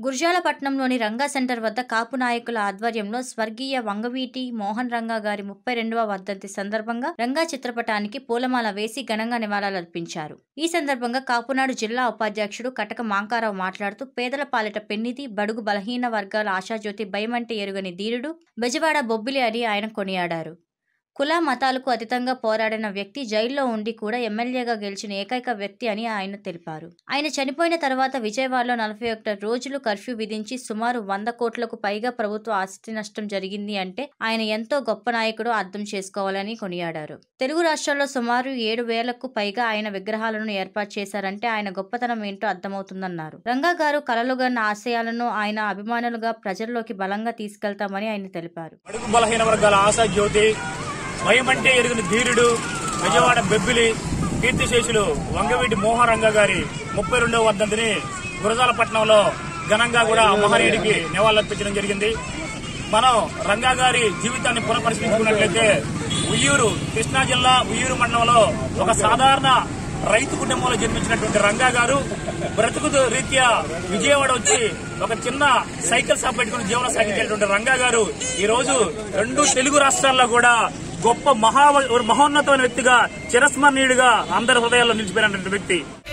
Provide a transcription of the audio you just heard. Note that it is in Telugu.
గుర్జాలపట్నంలోని రంగా సెంటర్ వద్ద కాపు నాయకుల ఆధ్వర్యంలో స్వర్గీయ వంగవీటి మోహన్ రంగా గారి ముప్పై రెండవ వర్ధంతి సందర్భంగా రంగా చిత్రపటానికి పూలమాల వేసి ఘనంగా నివాళులర్పించారు ఈ సందర్భంగా కాపునాడు జిల్లా ఉపాధ్యక్షుడు కటక మాంకారావు మాట్లాడుతూ పేదల పాలిట పెన్నిది బడుగు బలహీన వర్గాల ఆశాజ్యోతి భయమంటే ఎరుగని ధీరుడు బెజవాడ బొబ్బిలి అని ఆయన కొనియాడారు కుల మతాలకు అతీతంగా పోరాడిన వ్యక్తి జైల్లో ఉండి కూడా ఎమ్మెల్యేగా గెలిచిన ఏకైక వ్యక్తి అని ఆయన తెలిపారు ఆయన చనిపోయిన తర్వాత విజయవాడలో నలభై ఒకటి రోజులు కర్ఫ్యూ విధించి సుమారు వంద కోట్లకు పైగా ప్రభుత్వ ఆస్తి నష్టం జరిగింది అంటే ఆయన ఎంతో గొప్ప నాయకుడు అర్థం చేసుకోవాలని కొనియాడారు తెలుగు రాష్ట్రాల్లో సుమారు ఏడు వేలకు పైగా ఆయన విగ్రహాలను ఏర్పాటు చేశారంటే ఆయన గొప్పతనం ఏంటో అర్థమవుతుందన్నారు రంగా గారు కలలుగన్న ఆశయాలను ఆయన అభిమానులుగా ప్రజల్లోకి బలంగా తీసుకెళ్తామని ఆయన తెలిపారు అడుగు బలహీన వర్గాల ఆశా జ్యోతి భయమంటే ఎరుగుని ధీరుడు విజయవాడ బెబ్బిలి కీర్తిశేషులు వంగవీటి మోహరంగ గారి ముప్పై రెండవ వర్ధంతిని గురజాలపట్నంలో ఘనంగా కూడా మహనీయుడికి నివాళులర్పించడం జరిగింది మనం రంగా గారి జీవితాన్ని పునఃపరిశీలించుకున్నట్లయితే ఉయ్యూరు కృష్ణా జిల్లా ఉయ్యూరు మండలంలో ఒక సాధారణ రైతు కుటుంబంలో జన్మించినటువంటి రంగా గారు బ్రతుకు రీత్యా విజయవాడ వచ్చి ఒక చిన్న సైకిల్ షాప్ పెట్టుకుని జీవనం సాగించేటువంటి రంగా గారు ఈ రోజు రెండు తెలుగు రాష్ట్రాల్లో కూడా గొప్ప మహా మహోన్నతమైన వ్యక్తిగా చిరస్మరణీయుడిగా అందరి హృదయాల్లో నిలిచిపోయినటువంటి వ్యక్తి